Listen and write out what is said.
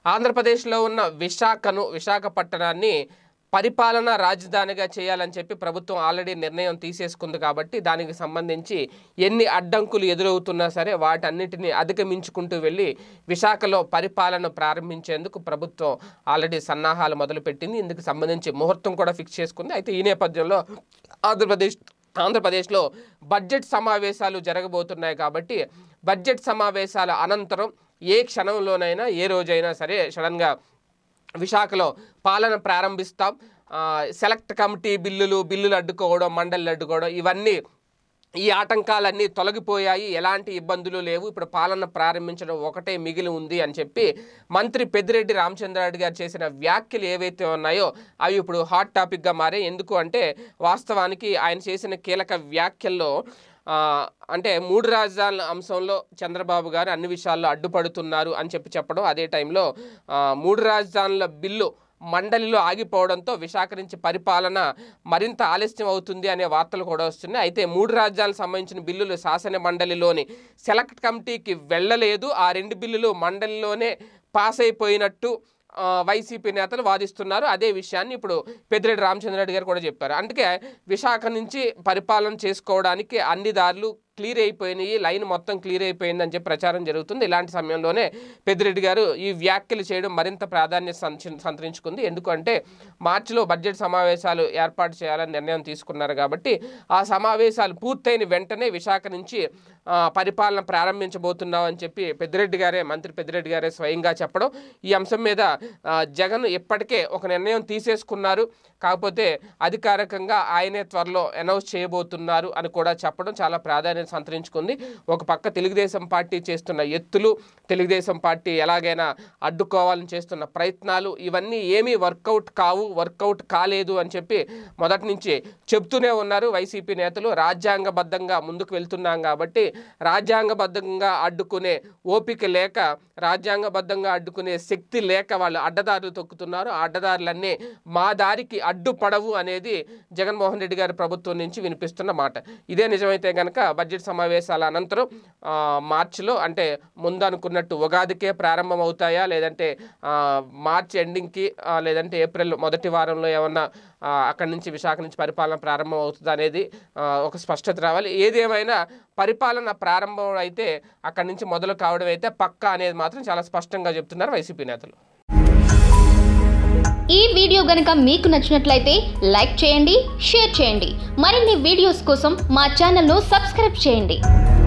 ఆంధ్రప్రదేశ్లో ఉన్న విశాఖను విశాఖపట్టణాన్ని పరిపాలనా రాజధానిగా చేయాలని చెప్పి ప్రభుత్వం ఆల్రెడీ నిర్ణయం తీసేసుకుంది కాబట్టి దానికి సంబంధించి ఎన్ని అడ్డంకులు ఎదురవుతున్నా సరే వాటన్నిటిని అధిగమించుకుంటూ వెళ్ళి విశాఖలో పరిపాలన ప్రారంభించేందుకు ప్రభుత్వం ఆల్రెడీ సన్నాహాలు మొదలుపెట్టింది ఇందుకు సంబంధించి ముహూర్తం కూడా ఫిక్స్ చేసుకుంది అయితే ఈ నేపథ్యంలో ఆంధ్రప్రదేశ్ ఆంధ్రప్రదేశ్లో బడ్జెట్ సమావేశాలు జరగబోతున్నాయి కాబట్టి బడ్జెట్ సమావేశాల అనంతరం ఏ క్షణంలోనైనా ఏ రోజైనా సరే సడన్గా విశాఖలో పాలన ప్రారంభిస్తాం ఆ, సెలెక్ట్ కమిటీ బిల్లులు బిల్లులు అడ్డుకోవడం మండలి అడ్డుకోవడం ఇవన్నీ ఈ ఆటంకాలన్నీ తొలగిపోయాయి ఎలాంటి ఇబ్బందులు లేవు ఇప్పుడు పాలన ప్రారంభించడం ఒకటే మిగిలి ఉంది అని చెప్పి మంత్రి పెద్దిరెడ్డి రామచంద్రారెడ్డి గారు చేసిన వ్యాఖ్యలు ఏవైతే ఉన్నాయో అవి ఇప్పుడు హాట్ టాపిక్గా మారాయి ఎందుకు అంటే వాస్తవానికి ఆయన చేసిన కీలక వ్యాఖ్యల్లో ఆ, అంటే మూడు రాజధానుల అంశంలో చంద్రబాబు గారు అన్ని విషయాల్లో అడ్డుపడుతున్నారు అని చెప్పి చెప్పడం అదే టైంలో ఆ, మూడు రాజధానుల బిల్లు మండలిలో ఆగిపోవడంతో విశాఖ నుంచి పరిపాలన మరింత ఆలస్యం అవుతుంది అనే వార్తలు కూడా వస్తున్నాయి అయితే మూడు రాజ్యాలకు సంబంధించిన బిల్లులు శాసన మండలిలోని సెలెక్ట్ కమిటీకి వెళ్ళలేదు ఆ రెండు బిల్లులు మండలిలోనే పాస్ అయిపోయినట్టు ఆ, వైసీపీ నేతలు వాదిస్తున్నారు అదే విషయాన్ని ఇప్పుడు పెద్దిరెడ్డి రామచంద్రరెడ్డి గారు కూడా చెప్పారు అందుకే విశాఖ నుంచి పరిపాలన చేసుకోవడానికి అన్ని దారులు క్లియర్ అయిపోయినాయి లైన్ మొత్తం క్లియర్ అయిపోయిందని చెప్పి ప్రచారం జరుగుతుంది ఇలాంటి సమయంలోనే పెద్దిరెడ్డి గారు ఈ వ్యాఖ్యలు చేయడం మరింత ప్రాధాన్యత సంచ- సంతరించుకుంది ఎందుకంటే మార్చిలో బడ్జెట్ సమావేశాలు ఏర్పాటు చేయాలని నిర్ణయం తీసుకున్నారు కాబట్టి ఆ సమావేశాలు పూర్తయిన వెంటనే విశాఖ నుంచి ఆ, పరిపాలన ప్రారంభించబోతున్నాం అని చెప్పి పెద్దిరెడ్డి గారే మంత్రి పెద్దిరెడ్డి గారే స్వయంగా చెప్పడం ఈ అంశం మీద ఆ, జగన్ ఇప్పటికే ఒక నిర్ణయం తీసేసుకున్నారు కాకపోతే అధికారికంగా ఆయనే త్వరలో అనౌన్స్ చేయబోతున్నారు అని కూడా చెప్పడం చాలా ప్రాధాన్యత సంతరించుకుంది ఒక పక్క తెలుగుదేశం పార్టీ చేస్తున్న ఎత్తులు తెలుగుదేశం పార్టీ ఎలాగైనా అడ్డుకోవాలని చేస్తున్న ప్రయత్నాలు ఇవన్నీ ఏమీ వర్కౌట్ కావు వర్కౌట్ కాలేదు అని చెప్పి మొదటి నుంచి చెప్తూనే ఉన్నారు వైసీపీ నేతలు రాజ్యాంగబద్ధంగా ముందుకు వెళ్తున్నాం కాబట్టి రాజ్యాంగబద్ధంగా అడ్డుకునే ఓపిక లేక రాజ్యాంగబద్ధంగా అడ్డుకునే శక్తి లేక వాళ్ళు అడ్డదారులు తొక్కుతున్నారు ఆ అడ్డదారులన్నీ మా దారికి అడ్డుపడవు అనేది జగన్మోహన్ రెడ్డి గారి ప్రభుత్వం నుంచి వినిపిస్తున్న మాట ఇదే నిజమైతే కనుక బడ్జెట్ సమావేశాల అనంతరం ఆ, మార్చిలో అంటే ముందు అనుకున్నట్టు ఉగాదికే ప్రారంభం అవుతాయా లేదంటే ఆ, మార్చ్ ఎండింగ్కి ఆ, లేదంటే ఏప్రిల్ మొదటి వారంలో ఏమన్నా ఆ, అక్కడి నుంచి విశాఖ నుంచి పరిపాలన ప్రారంభం అవుతుంది అనేది ఆ, ఒక స్పష్టత రావాలి ఏదేమైనా పరిపాలన ప్రారంభం అయితే అక్కడి నుంచి మొదలు కావడం అయితే పక్కా అనేది మాత్రం చాలా స్పష్టంగా చెప్తున్నారు వైసీపీ నేతలు ఈ వీడియో గనుక మీకు నచ్చినట్లయితే లైక్ చేయండి షేర్ చేయండి మరిన్ని వీడియోస్ కోసం మా ఛానల్ను సబ్స్క్రైబ్ చేయండి